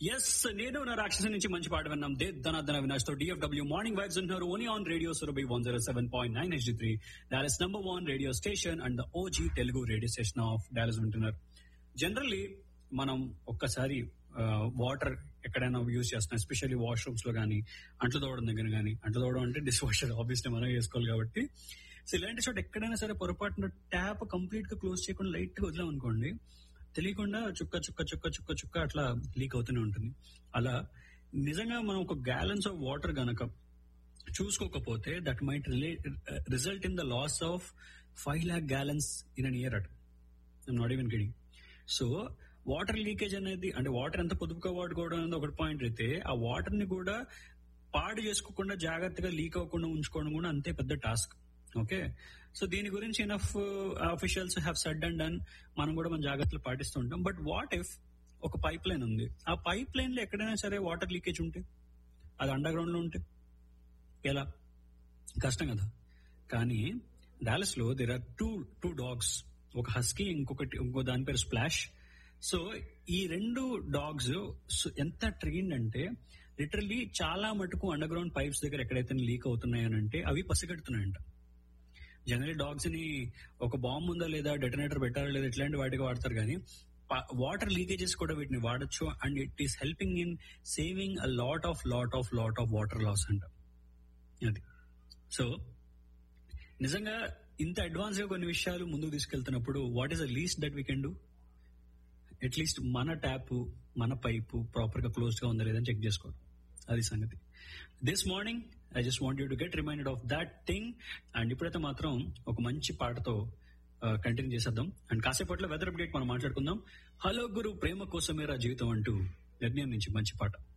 yes నేను నా రాక్షసు నుంచి మంచి పాట విన్నాం దే ధనాధన వినాష్ తో డిఎఫ్డబ్ల్యూ మార్నింగ్ వైబ్స్ ఉంటున్నారు only on radio Surabhi one zero seven point nine H three Dallas number one radio station and the OG Telugu radio station of Dallas వింటున్నారు జనరల్లీ మనం ఒక్కసారి వాటర్ ఎక్కడైనా యూజ్ చేస్తాం ఎస్పెషల్లీ వాష్రూమ్స్ లో కానీ అంట్లు తోవడం దగ్గర కానీ అంట్లు తోవడం అంటే డిష్ వాషర్ ఆబ్వియస్లీ మనం చేసుకోవాలి కాబట్టి సో ఇలాంటి చోట ఎక్కడైనా సరే పొరపాటున ట్యాప్ కంప్లీట్ గా క్లోజ్ చేయకుండా లైట్ గా వదిలాం అనుకోండి తెలియకుండా చుక్క చుక్క చుక్క చుక్క చుక్క అట్లా లీక్ అవుతూనే ఉంటుంది అలా నిజంగా మనం ఒక గ్యాలన్స్ ఆఫ్ వాటర్ గనక చూసుకోకపోతే that might result in the loss of five lakh gallons in an year at not even kidding so water leakage అనేది అంటే వాటర్ ఎంత పొదుపుగా వాడుకోవడం అనేది ఒకటి పాయింట్ అయితే ఆ వాటర్ ని కూడా పాడు చేసుకోకుండా జాగ్రత్తగా లీక్ అవ్వకుండా ఉంచుకోవడం కూడా అంతే పెద్ద టాస్క్ ఓకే సో దీని గురించి enough officials have said and done మనం కూడా మన జాగ్రత్తలు పాటిస్తూ ఉంటాం బట్ వాట్ ఇఫ్ ఒక పైప్ లైన్ ఉంది ఆ పైప్ లైన్ లో ఎక్కడైనా సరే వాటర్ లీకేజ్ ఉంటే అది అండర్ గ్రౌండ్ లో ఉంటే ఎలా కష్టం కదా కానీ డాలస్ లో there are two two dogs ఒక హస్కీ ఇంకొకటి ఇంకో దాని పేరు స్ప్లాష్ సో ఈ రెండు డాగ్స్ ఎంత ట్రైన్డ్ అంటే లిటరల్లీ చాలా మటుకు అండర్ గ్రౌండ్ పైప్స్ దగ్గర ఎక్కడైతే లీక్ అవుతున్నాయనంటే అవి పసిగడుతున్నాయంట జనరలీ డాగ్స్ ని ఒక బాంబు ఉందా లేదా డెటనేటర్ పెట్టారా లేదా ఇట్లాంటి వాటికి వాడతారు కానీ వాటర్ లీకేజెస్ కూడా వీటిని వాడచ్చు and it is helping in saving a lot of lot of lot of water loss అంట అది సో నిజంగా ఇంత అడ్వాన్స్ గా కొన్ని విషయాలు ముందుకు తీసుకెళ్తున్నప్పుడు what is the least that we can do at least మన ట్యాప్ మన పైపు ప్రాపర్ గా క్లోజ్ గా ఉందా లేదని చెక్ చేసుకోవడం అది సంగతి this morning I just want you to get reminded of that thing and ఇప్పుడైతే మాత్రం ఒక మంచి పాటతో కంటిన్యూ చేసేద్దాం అండ్ కాసేపట్లో వెదర్ అప్డేట్ మనం మాట్లాడుకుందాం హలో గురు ప్రేమ కోసమేరా జీవితం అంటూ యజ్ఞం నుంచి మంచి పాట